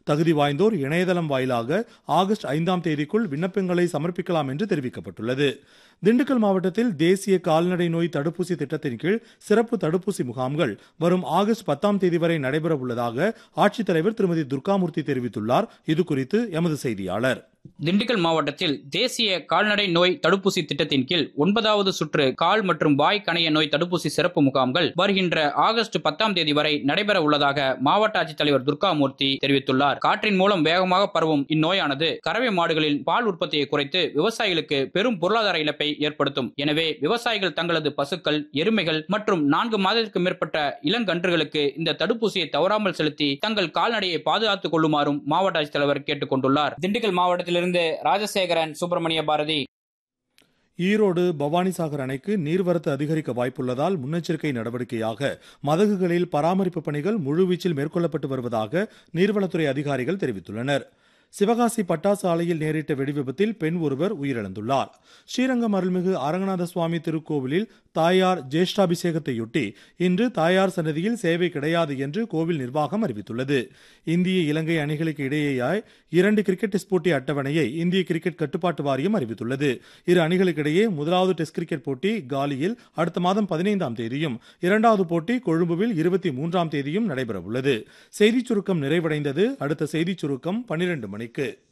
தகுதி வாய்ந்தோர் இணையதளம் வாயிலாக ஆகஸ்ட் ஐந்தாம் தேதிக்குள் விண்ணப்பங்களை சமர்ப்பிக்கலாம் என்று தெரிவிக்கப்பட்டுள்ளது திண்டுக்கல் மாவட்டத்தில் தேசிய கால்நடை நோய் தடுப்பூசி திட்டத்தின் கீழ் சிறப்பு தடுப்பூசி முகாம்கள் வரும் ஆகஸ்ட் பத்தாம் தேதி வரை நடைபெற உள்ளதாக ஆட்சித்தலைவர் திருமதி துர்காமூர்த்தி தெரிவித்துள்ளார் இது குறித்து எமது செய்தியாளர் திண்டுக்கல் மாவட்டத்தில் தேசிய கால்நடை நோய் தடுப்பூசி திட்டத்தின் கீழ் ஒன்பதாவது சுற்று கால் மற்றும் வாய் கணைய நோய் தடுப்பூசி சிறப்பு முகாம்கள் வருகின்ற ஆகஸ்ட் பத்தாம் தேதி வரை நடைபெற உள்ளதாக மாவட்ட ஆட்சித்தலைவர் துர்காமூர்த்தி தெரிவித்துள்ளார் காற்றின் மூலம் வேகமாக பரவும் இந்நோயானது கறவை மாடுகளின் பால் உற்பத்தியை குறைத்து விவசாயிகளுக்கு பெரும் பொருளாதார இழப்பை ஏற்படுத்தும் எனவே விவசாயிகள் தங்களது பசுக்கள் எருமைகள் மற்றும் நான்கு மாதத்திற்கு மேற்பட்ட இளங்கன்றுகளுக்கு இந்த தடுப்பூசியை தவறாமல் செலுத்தி தங்கள் கால்நடையை பாதுகாத்துக் கொள்ளுமாறும் மாவட்ட ஆட்சித்தலைவர் கேட்டுக் கொண்டுள்ளார் திண்டுக்கல் மாவட்டத்திலிருந்து ராஜசேகரன் சுப்பிரமணிய பாரதி ஈரோடு பவானிசாகர் அணைக்கு நீர்வரத்து அதிகரிக்க வாய்ப்புள்ளதால் முன்னெச்சரிக்கை நடவடிக்கையாக மதகுகளில் பராமரிப்பு பணிகள் முழுவீச்சில் மேற்கொள்ளப்பட்டு வருவதாக நீர்வளத்துறை அதிகாரிகள் தெரிவித்துள்ளனர் சிவகாசி பட்டாசு ஆலையில் நேரிட்ட வெடிவிபத்தில் பெண் ஒருவர் உயிரிழந்துள்ளார் ஸ்ரீரங்கம் அருள்மிகு அரங்கநாத சுவாமி திருக்கோவிலில் தாயார் ஜேஷ்டாபிஷேகத்தையொட்டி இன்று தாயார் சன்னதியில் சேவை கிடையாது என்று கோவில் நிர்வாகம் அறிவித்துள்ளது இந்திய இலங்கை அணிகளுக்கு இடையேயாய் இரண்டு கிரிக்கெட் டெஸ்ட் போட்டி அட்டவணையை இந்திய கிரிக்கெட் கட்டுப்பாட்டு வாரியம் அறிவித்துள்ளது இரு அணிகளுக்கிடையே முதலாவது டெஸ்ட் கிரிக்கெட் போட்டி காலியில் அடுத்த மாதம் பதினைந்தாம் தேதியும் இரண்டாவது போட்டி கொழும்புவில் இருபத்தி மூன்றாம் தேதியும் நடைபெறவுள்ளது செய்திச் சுருக்கம் நிறைவடைந்தது அடுத்த செய்திச் சுருக்கம் பன்னிரண்டு மணிக்கு